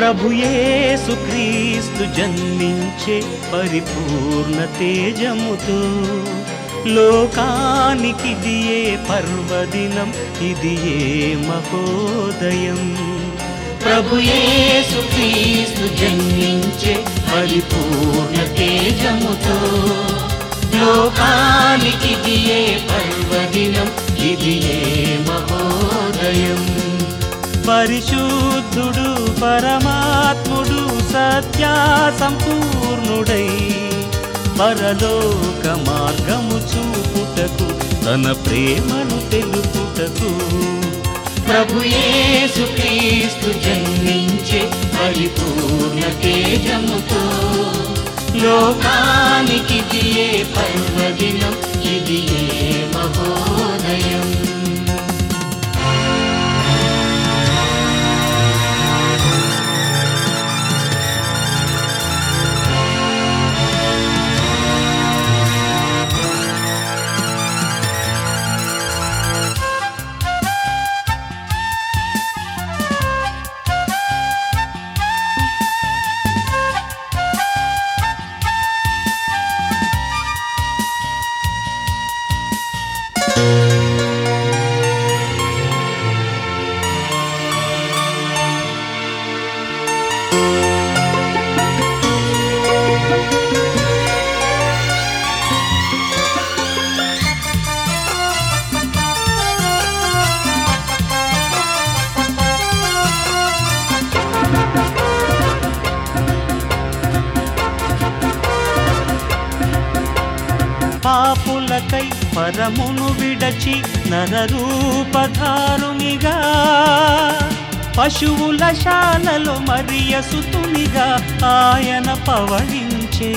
ప్రభుయేసు క్రీస్తు జన్మించే పరిపూర్ణ తేజముతో లోకానికి ఇదియే పర్వదినం ఇదియే మహోదయం ప్రభుయేసు క్రీస్తు జన్మించే పరిపూర్ణ తేజముతో లోకానికి ఇదియే పర్వదినం ఇదియే మహోదయం పరిశుద్ధుడు పరమాత్ముడు సత్యా సంపూర్ణుడై పరలోక మార్గము చూపుటకు తన ప్రేమను తెలుపుటకు ప్రభుయేసు క్రీస్తు జన్మించే పరిపూర్ణ తేజముతో లోకానికి ఇదియే పర్వదినం ఇదియే మహోదయం పాపులకై పరమును విడచి నరరూపధారునిగా పశువుల శాలలో మరియసుతునిగా ఆయన పవళించే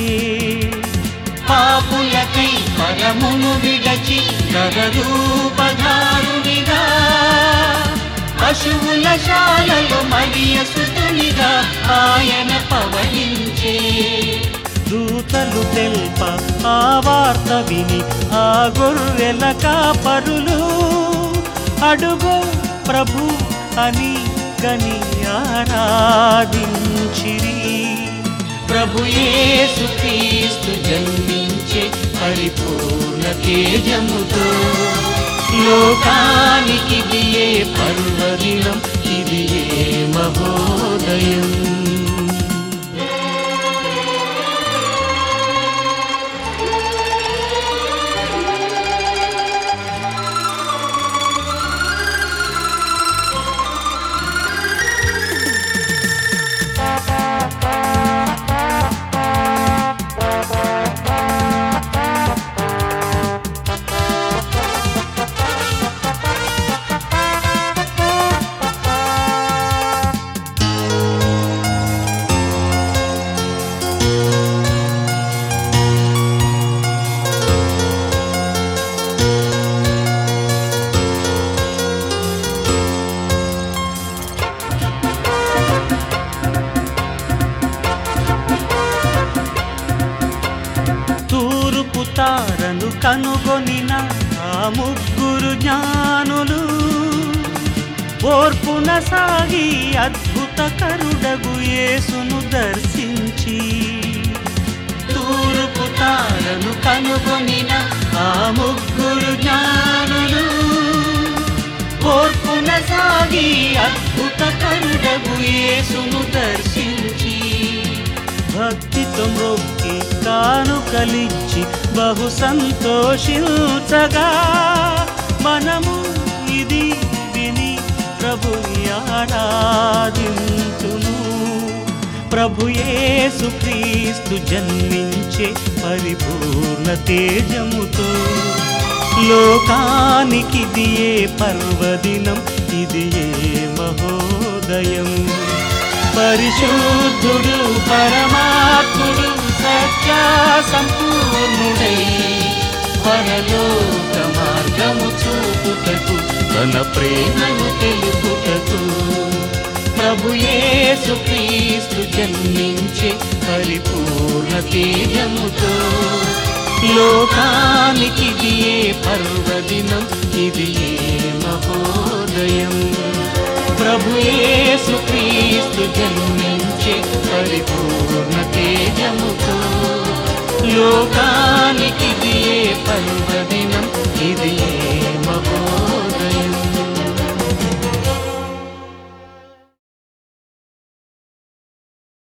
పాపులకై పరమును విడచి నరరూపధారునిగా పశువుల శాలలో మరియసుతునిగా ఆయన పవళించే దూతలు తెల్ప ఆ వార్త విని ఆ గొర్రెల కాపరులు అడుగు ప్రభు అని గని ఆరాధించిరి ప్రభు యేసు క్రీస్తు జన్మించే పరిపూర్ణ తేజముతో లోకానికి ఇదియే పర్వదినం ఇదియే మహోదయం తూర్పు తారను కనుగొనిన ఆ ముగ్గురు జ్ఞానులు ఓర్పున సాగి అద్భుత కరుడగు యేసును దర్శించి తూర్పు తారను కనుగొనిన ఆ ముగ్గురు జ్ఞానులు ఓర్పున సాగి అద్భుత కరుడగు యేసును దర్శించి భక్తితో మ్రొక్కి కానుకలిచ్చి బహు సంతోషించగా మనము ఇది విని ప్రభు ఆరాధించును ప్రభు యేసు క్రీస్తు జన్మించే పరిపూర్ణ తేజముతో లోకానికి ఇదియే పర్వదినం ఇదియే మహోదయం పరిశుద్ధుడు పరమాత్ముడు సత్యా సంపూర్ణుడై పరలోక మార్గము చూపుటకు తన ప్రేమను తెలుపుటకు ప్రభు యేసు క్రీస్తు జన్మించే పరిపూర్ణ తేజముతో లోకానికి ఇదియే పర్వదినం ఇదియే మహోదయం ప్రభు యేసు క్రీస్తు జన్మించే వచ్చే పరిపూర్ణ తేజముతో లోకానికి దియే పర్వ